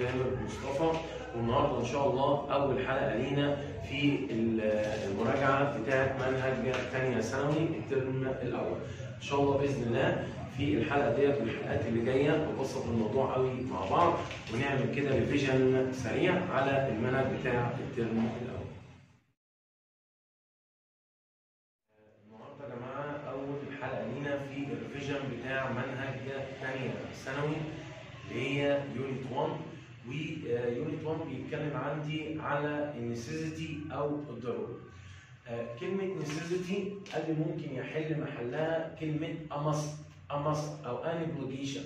تامر مصطفى والنهارده ان شاء الله اول حلقه لينا في المراجعه بتاعه منهج ثانيه ثانوي الترم الاول. ان شاء الله باذن الله في الحلقه ديت والحلقات اللي جايه نبسط الموضوع قوي مع بعض ونعمل كده ريفيجن سريع على المنهج بتاع الترم الاول. النهارده يا جماعه اول حلقه لينا في الريفيجن بتاع منهج ثانيه ثانوي اللي هي يونت 1 ويونت 1 بيتكلم عندي على النسيزيتي او الضروره. آه، كلمة نسيزيتي قال لي ممكن يحل محلها كلمة أمس أمس أو an obligation.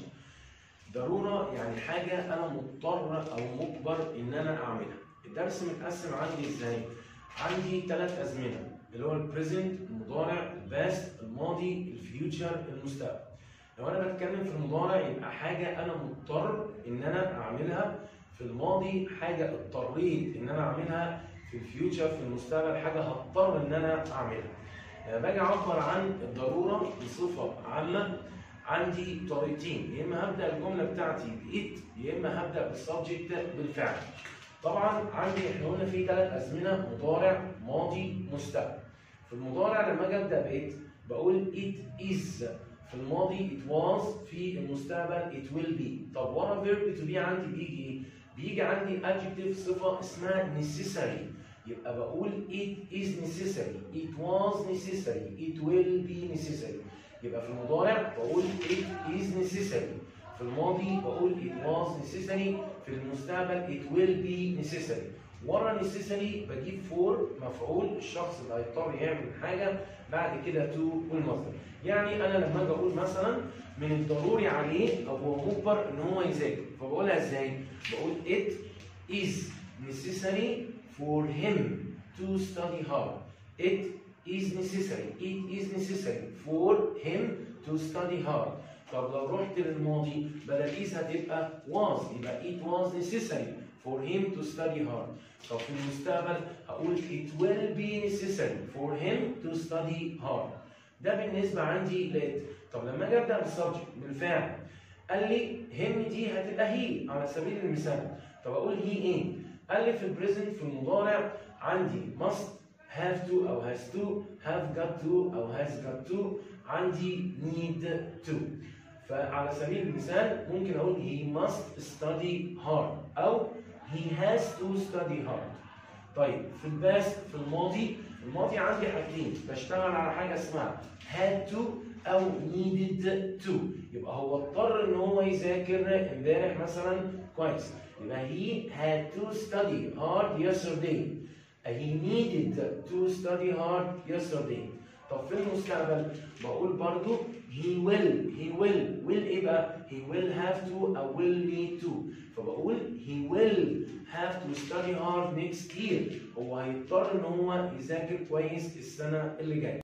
ضرورة يعني حاجة أنا مضطر أو مجبر إن أنا أعملها. الدرس متقسم عندي إزاي؟ عندي ثلاث أزمنة اللي هو البريزنت المضارع الباست الماضي الفيوتشر المستقبل. لو انا بتكلم في المضارع يبقى حاجه انا مضطر ان انا اعملها في الماضي حاجه اضطريت ان انا اعملها في الفيوتشر في المستقبل حاجه هضطر ان انا اعملها لما باجي اعبر عن الضروره بصفه عامه عندي طريقتين يا اما هبدا الجمله بتاعتي بإت يا اما هبدا بالسبجكت بالفعل طبعا عندي احنا قلنا في ثلاث ازمنه مضارع ماضي مستقبل في المضارع لما اجي ابدا بإت بقول it is في الماضي it was في المستقبل it will be طب ورا verb to be عندي بيجي ايه؟ بيجي عندي adjective صفة اسمها necessary يبقى بقول it is necessary it was necessary it will be necessary يبقى في المضارع بقول it is necessary في الماضي بقول it was necessary في المستقبل it will be necessary ورا necessary بجيب فور مفعول الشخص اللي هيضطر يعمل حاجه بعد كده to والمصدر يعني انا لما اجي اقول مثلا من الضروري عليه او هو مجبر ان هو يذاكر فبقولها ازاي؟ بقول it is necessary for him to study hard it is necessary it is necessary for him to study hard طب لو رحت للماضي بدل is هتبقى was يبقى it was necessary for him to study hard طب في المستقبل هقول it will be necessary for him to study hard ده بالنسبه عندي لقيت طب لما اجي ابدا بالسبجكت بالفعل قال لي هم دي هتبقى هي على سبيل المثال طب اقول هي ايه؟ قال لي في البريزنت في المضارع عندي must have to او has to have got to او has got to عندي need to فعلى سبيل المثال ممكن اقول he must study hard او he has to study hard طيب في الباست في الماضي الماضي عندي حاجتين بشتغل على حاجه اسمها had to او needed to يبقى هو اضطر ان هو يذاكر امبارح مثلا كويس يبقى he had to study hard yesterday he needed to study hard yesterday طب في المستقبل بقول برضو he will he will will ايه بقى he will have to او will need to فبقول he will have to study hard next year هو هيضطر ان هو يذاكر كويس السنه اللي جايه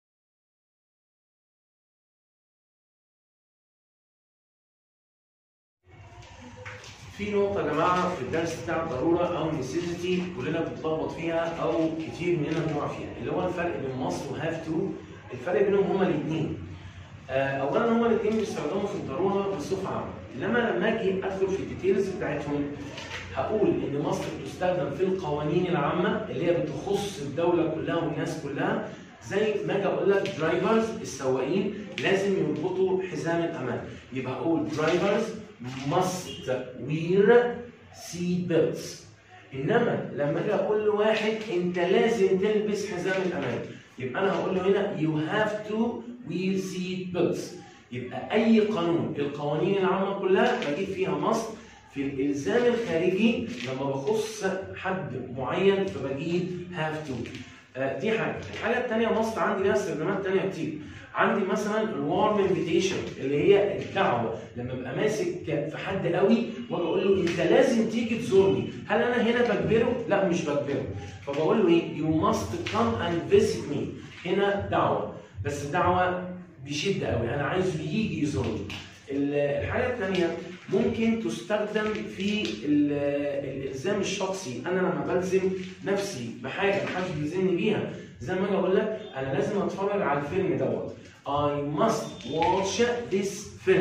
في نقطة يا جماعة في الدرس بتاع الضرورة أو نسيسيتي كلنا بنتلخبط فيها أو كتير مننا بنقع فيها اللي هو الفرق بين ماست وهاف تو الفرق بينهم هما الاثنين أولا هما الاثنين بيستخدموا في الضرورة بصفة عامة إنما لما أجي أدخل في الديتيلز بتاعتهم هقول إن مصر بتستخدم في القوانين العامة اللي هي بتخص الدولة كلها والناس كلها زي ما اجي اقول لك درايفرز السواقين لازم يربطوا حزام الامان يبقى اقول درايفرز must wear seat belts انما لما اجي اقول لواحد انت لازم تلبس حزام الامان يبقى انا هقول له هنا you have to wear seat belts يبقى اي قانون القوانين العامه كلها بجيب فيها must في الالزام الخارجي لما بخص حد معين فبجيب have to آه دي حاجه الحاجه الثانيه مصر عندي لها استخدامات ثانيه كتير عندي مثلا الوارم انفيتيشن اللي هي الدعوه لما ابقى ماسك في حد قوي واجي اقول له انت لازم تيجي تزورني هل انا هنا بجبره لا مش بجبره فبقول له ايه يو ماست كم اند فيزيت مي هنا دعوه بس الدعوه بشده قوي انا عايزه يجي يزورني الحاجه الثانيه ممكن تستخدم في الالزام الشخصي انا لما بلزم نفسي بحاجه محدش بيلزمني بيها زي ما اجي اقول لك انا لازم اتفرج على الفيلم دوت I must watch this film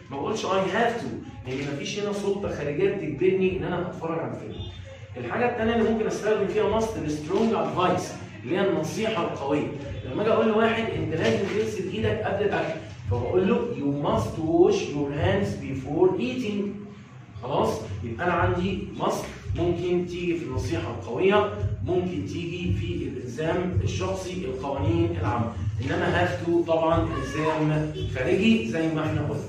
ما بقولش اي هاف تو لان مفيش هنا سلطه خارجيه بتجبرني ان انا اتفرج على الفيلم الحاجه الثانيه اللي ممكن استخدم فيها ماست السترونج ادفايس اللي هي النصيحه القويه لما اجي اقول لواحد انت لازم تغسل ايدك قبل الاكل فبقول له you must wash your hands before eating خلاص يبقى انا عندي ماست ممكن تيجي في النصيحه القويه ممكن تيجي في الالزام الشخصي القوانين العامه انما هاف تو طبعا الزام خارجي زي ما احنا قلنا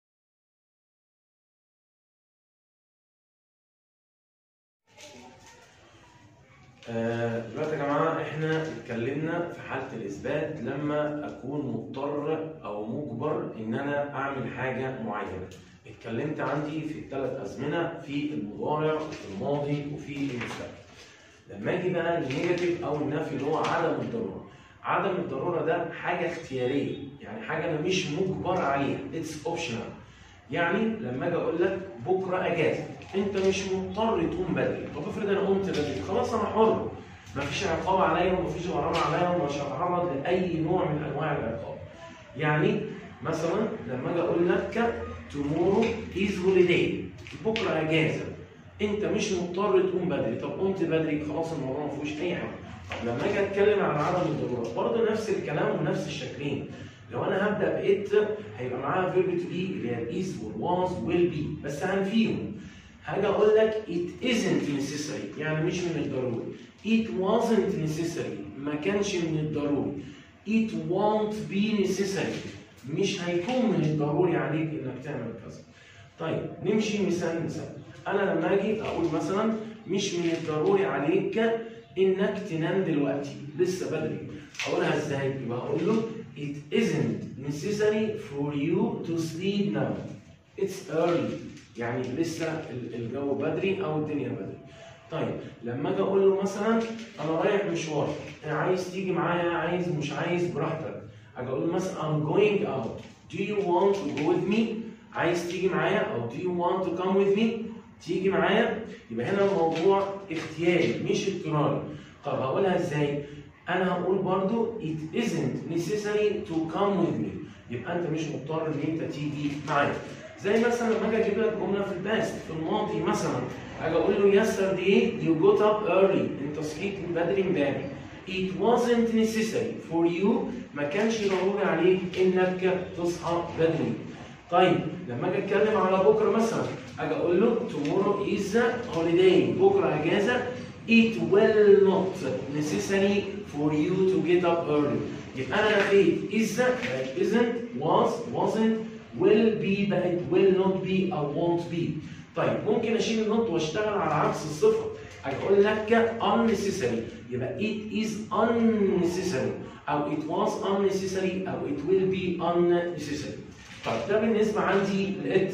آه، دلوقتي يا جماعه احنا اتكلمنا في حاله الاثبات لما اكون مضطر او مجبر ان انا اعمل حاجه معينه. اتكلمت عندي في الثلاث ازمنه في المضارع وفي الماضي وفي المستقبل. لما اجي بقى النيجاتيف او النفي اللي هو عدم الضروره. عدم الضروره ده حاجه اختياريه، يعني حاجه انا مش مجبر عليها، اتس اوبشنال. يعني لما اجي اقول لك بكره اجازه انت مش مضطر تقوم بدري طب افرض انا قمت بدري خلاص انا حر مفيش عقاب عليا ومفيش غرامه عليا ومش هتعرض لاي نوع من انواع العقاب يعني مثلا لما اجي اقول لك tomorrow is holiday بكره اجازه انت مش مضطر تقوم بدري طب قمت بدري خلاص الموضوع ما فيهوش اي حاجه طب لما اجي اتكلم عن عدم الضروره برضه نفس الكلام ونفس الشكلين لو انا هبدا بإت هيبقى معاها فيرب تو بي اللي هي الإيز والواز ويل بي بس هنفيهم هاجي اقول لك it isn't necessary يعني مش من الضروري it wasn't necessary ما كانش من الضروري it won't be necessary مش هيكون من الضروري عليك انك تعمل كذا طيب نمشي مثال مثال انا لما اجي اقول مثلا مش من الضروري عليك انك تنام دلوقتي لسه بدري اقولها ازاي يبقى هقول له it isn't necessary for you to sleep now it's early يعني لسه الجو بدري او الدنيا بدري طيب لما اجي اقول له مثلا انا رايح مشوار عايز تيجي معايا عايز مش عايز براحتك اجي اقول له مثلا I'm going out do you want to go with me عايز تيجي معايا او do you want to come with me تيجي معايا يبقى هنا الموضوع اختياري مش اضطراري طب هقولها ازاي انا هقول برضو it isn't necessary to come with me يبقى انت مش مضطر ان انت تيجي معايا زي مثلا لما اجي اجيب لك جمله في الباست في الماضي مثلا اجي اقول له yesterday you got up early انت صحيت بدري امبارح it wasn't necessary for you ما كانش ضروري عليك انك تصحى بدري طيب لما اجي اتكلم على بكره مثلا اجي اقول له tomorrow is holiday بكره اجازه it will not necessary for you to get up early يبقى انا نفيت is بقت isn't was wasn't will be بقت will not be او won't be طيب ممكن اشيل النوت واشتغل على عكس الصفه اقول لك unnecessary يبقى it is unnecessary او it was unnecessary او it will be unnecessary طيب ده بالنسبه عندي لقيت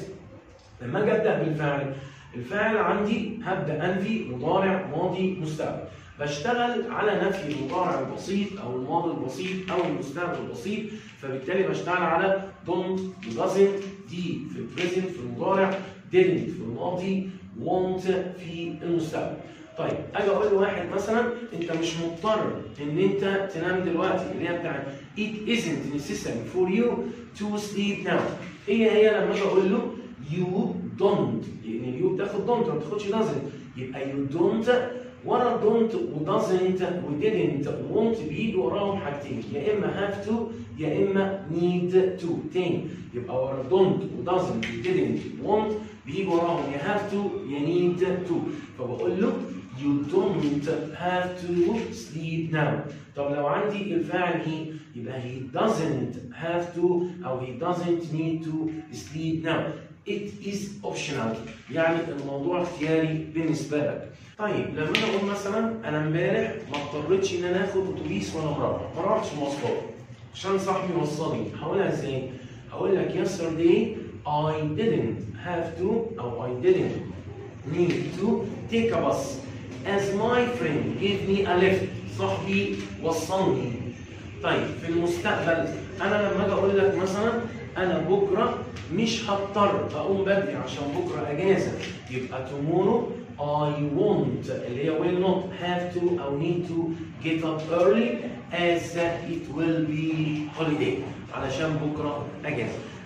لما اجي ابدا بالفعل الفاعل عندي هبدا انفي مضارع ماضي مستقبل بشتغل على نفي المضارع البسيط او الماضي البسيط او المستقبل البسيط فبالتالي بشتغل على don't doesn't دي في البريزنت في المضارع didn't في الماضي won't في المستقبل طيب اجي اقول لواحد مثلا انت مش مضطر ان انت تنام دلوقتي اللي هي بتاعت it isn't necessary for you to sleep now هي هي لما اجي اقول له you don't لان اليو بتاخد don't ما بتاخدش doesn't يبقى you don't ورا don't و doesn't و didn't و won't بيجي وراهم حاجتين يا اما have to يا اما need to تاني يبقى ورا don't و doesn't و didn't و won't بيجي وراهم يا have to يا need to فبقول له you don't have to sleep now طب لو عندي الفاعل هي يبقى he doesn't have to او he doesn't need to sleep now it is optional يعني الموضوع اختياري بالنسبه لك طيب لما انا اقول مثلا انا امبارح ما اضطريتش ان انا اخد اتوبيس وانا مروح ما رحتش مواصلات عشان صاحبي وصلني هقولها ازاي؟ هقول لك yesterday I didn't have to او I didn't need to take a bus as my friend gave me a lift صاحبي وصلني طيب في المستقبل انا لما اجي اقول لك مثلا انا بكره مش هضطر اقوم بدري عشان بكره اجازه يبقى tomorrow I won't اللي هي will not have to او need to get up early as it will be holiday علشان بكره اجازه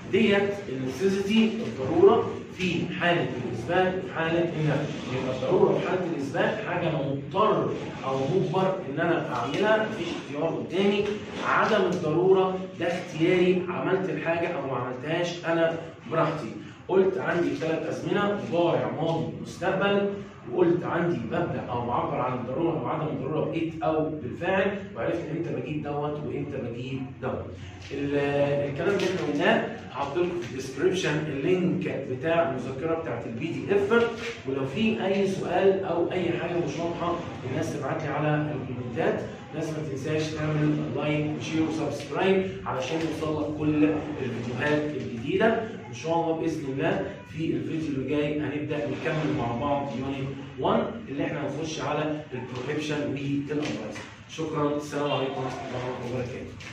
ديت النسيسيتي الضروره في حاله الاثبات وفي حاله النفي يبقى الضروره في حاله الاثبات حاجه انا مضطر او مجبر ان انا اعملها مفيش اختيار قدامي عدم الضروره ده اختياري عملت الحاجه او ما عملتهاش انا براحتي قلت عندي ثلاث ازمنه مضارع ماضي مستقبل وقلت عندي ببدا او بعبر عن الضروره او عدم الضروره بايت او بالفاعل وعرفت امتى بجيب دوت وامتى بجيب دوت. ال- الكلام اللي احنا قلناه هحط لكم في الديسكربشن اللينك بتاع المذكره بتاعت البي دي اف ولو في اي سؤال او اي حاجه مش واضحه الناس تبعت لي على الكومنتات الناس ما تنساش تعمل لايك وشير وسبسكرايب علشان يوصل لك كل الفيديوهات الجديده ان شاء الله باذن الله في الفيديو اللي جاي هنبدا نكمل مع بعض يونت 1 اللي احنا هنخش على البروهيبشن والانلايز شكرا السلام عليكم ورحمه الله وبركاته